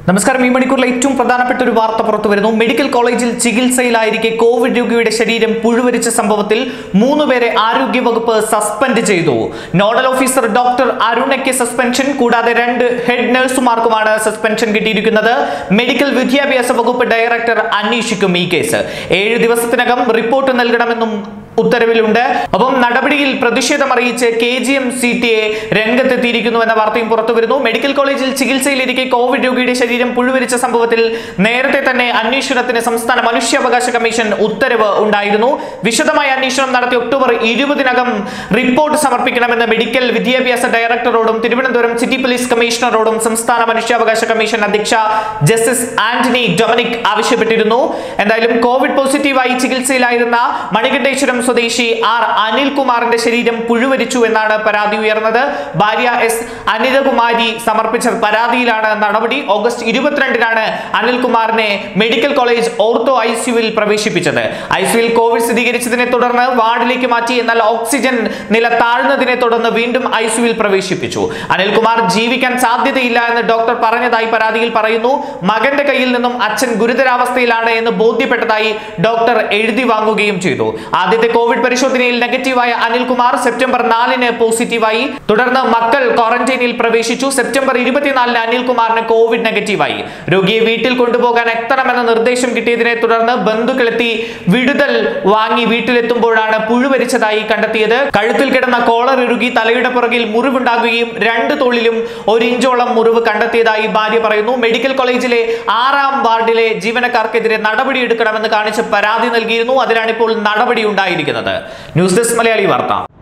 നമസ്കാരം ഈ മണിക്കൂറിലെ ഏറ്റവും പ്രധാനപ്പെട്ട ഒരു വാർത്ത പുറത്തു വരുന്നു മെഡിക്കൽ കോളേജിൽ ചികിത്സയിലായിരിക്കെ കോവിഡ് രോഗിയുടെ ശരീരം പുഴുവരിച്ച സംഭവത്തിൽ മൂന്നുപേരെ ആരോഗ്യവകുപ്പ് സസ്പെൻഡ് ചെയ്തു നോഡൽ ഓഫീസർ ഡോക്ടർ അരുണയ്ക്ക് സസ്പെൻഷൻ കൂടാതെ രണ്ട് ഹെഡ് നഴ്സുമാർക്കുമാണ് സസ്പെൻഷൻ കിട്ടിയിരിക്കുന്നത് മെഡിക്കൽ വിദ്യാഭ്യാസ വകുപ്പ് ഡയറക്ടർ അന്വേഷിക്കും ഈ കേസ് ഏഴ് ദിവസത്തിനകം റിപ്പോർട്ട് നൽകണമെന്നും ഉത്തരവിലുണ്ട് അപ്പം നടപടിയിൽ പ്രതിഷേധം അറിയിച്ച് K G M C T A രംഗത്തെത്തിയിരിക്കുന്നു എന്ന വാർത്തയും പുറത്തു വരുന്നു മെഡിക്കൽ കോളേജിൽ ചികിത്സയിലിരിക്കെ കോവിഡ് രോഗിയുടെ ശരീരം പുഴുവരിച്ച സംഭവത്തിൽ നേരത്തെ തന്നെ അന്വേഷണത്തിന് സംസ്ഥാന മനുഷ്യാവകാശ കമ്മീഷൻ ഉത്തരവ് ഉണ്ടായിരുന്നു വിശദമായ അന്വേഷണം നടത്തി ഒക്ടോബർ ഇരുപതിനകം റിപ്പോർട്ട് സമർപ്പിക്കണമെന്ന് മെഡിക്കൽ വിദ്യാഭ്യാസ ഡയറക്ടറോടും തിരുവനന്തപുരം സിറ്റി പോലീസ് കമ്മീഷണറോടും സംസ്ഥാന മനുഷ്യാവകാശ കമ്മീഷൻ അധ്യക്ഷ ജസ്റ്റിസ് ആന്റണി ഡൊമിനിക് ആവശ്യപ്പെട്ടിരുന്നു എന്തായാലും കോവിഡ് പോസിറ്റീവായി ചികിത്സയിലായിരുന്ന മണികണ്ഠേശ്വരം സ്വദേശി ആർ അനിൽകുമാറിന്റെ ശരീരം പുഴുവരിച്ചു എന്നാണ് പരാതി ഉയർന്നത് ഭാര്യ എസ് അനിതകുമാരി സമർപ്പിച്ച പരാതിയിലാണ് നടപടി ഓഗസ്റ്റ് ഇരുപത്തിരണ്ടിനാണ് അനിൽകുമാറിനെ മെഡിക്കൽ കോളേജ് ഓർത്തോ ഐ സിയുവിൽ പ്രവേശിപ്പിച്ചത് ഐ സിയുവിൽ കോവിഡ് സ്ഥിരീകരിച്ചതിനെ തുടർന്ന് വാർഡിലേക്ക് മാറ്റി എന്നാൽ ഓക്സിജൻ നില താഴ്ന്നതിനെ തുടർന്ന് വീണ്ടും ഐ സിയുവിൽ പ്രവേശിപ്പിച്ചു അനിൽകുമാർ ജീവിക്കാൻ സാധ്യതയില്ല എന്ന് ഡോക്ടർ പറഞ്ഞതായി പരാതിയിൽ പറയുന്നു മകന്റെ കയ്യിൽ നിന്നും അച്ഛൻ ഗുരുതരാവസ്ഥയിലാണ് എന്ന് ബോധ്യപ്പെട്ടതായി ഡോക്ടർ എഴുതി വാങ്ങുകയും ചെയ്തു ആദ്യത്തെ കോവിഡ് പരിശോധനയിൽ നെഗറ്റീവായ അനിൽകുമാർ സെപ്റ്റംബർ നാലിന് പോസിറ്റീവായി തുടർന്ന് മക്കൾ ക്വാറന്റൈനിൽ പ്രവേശിച്ചു സെപ്റ്റംബർ ഇരുപത്തിനാലിന് അനിൽകുമാറിന് കോവിഡ് നെഗറ്റീവായി രോഗിയെ വീട്ടിൽ കൊണ്ടുപോകാൻ എത്തണമെന്ന നിർദ്ദേശം കിട്ടിയതിനെ തുടർന്ന് ബന്ധുക്കളെത്തി വിടുതൽ വാങ്ങി വീട്ടിലെത്തുമ്പോഴാണ് പുഴുവരിച്ചതായി കണ്ടെത്തിയത് കഴുത്തിൽ കിടന്ന കോളർ ഇറുകി തലയുടെ പുറകിൽ മുറിവുണ്ടാകുകയും രണ്ട് തോളിലും ഒരു ഇഞ്ചോളം മുറിവ് കണ്ടെത്തിയതായി ഭാര്യ പറയുന്നു മെഡിക്കൽ കോളേജിലെ ആറാം വാർഡിലെ ജീവനക്കാർക്കെതിരെ നടപടിയെടുക്കണമെന്ന് കാണിച്ച് പരാതി നൽകിയിരുന്നു അതിനാണ് ഇപ്പോൾ നടപടി ഉണ്ടായിരിക്കുന്നത് ന്യൂസ് ഡെസ്ക് മലയാളി വാർത്ത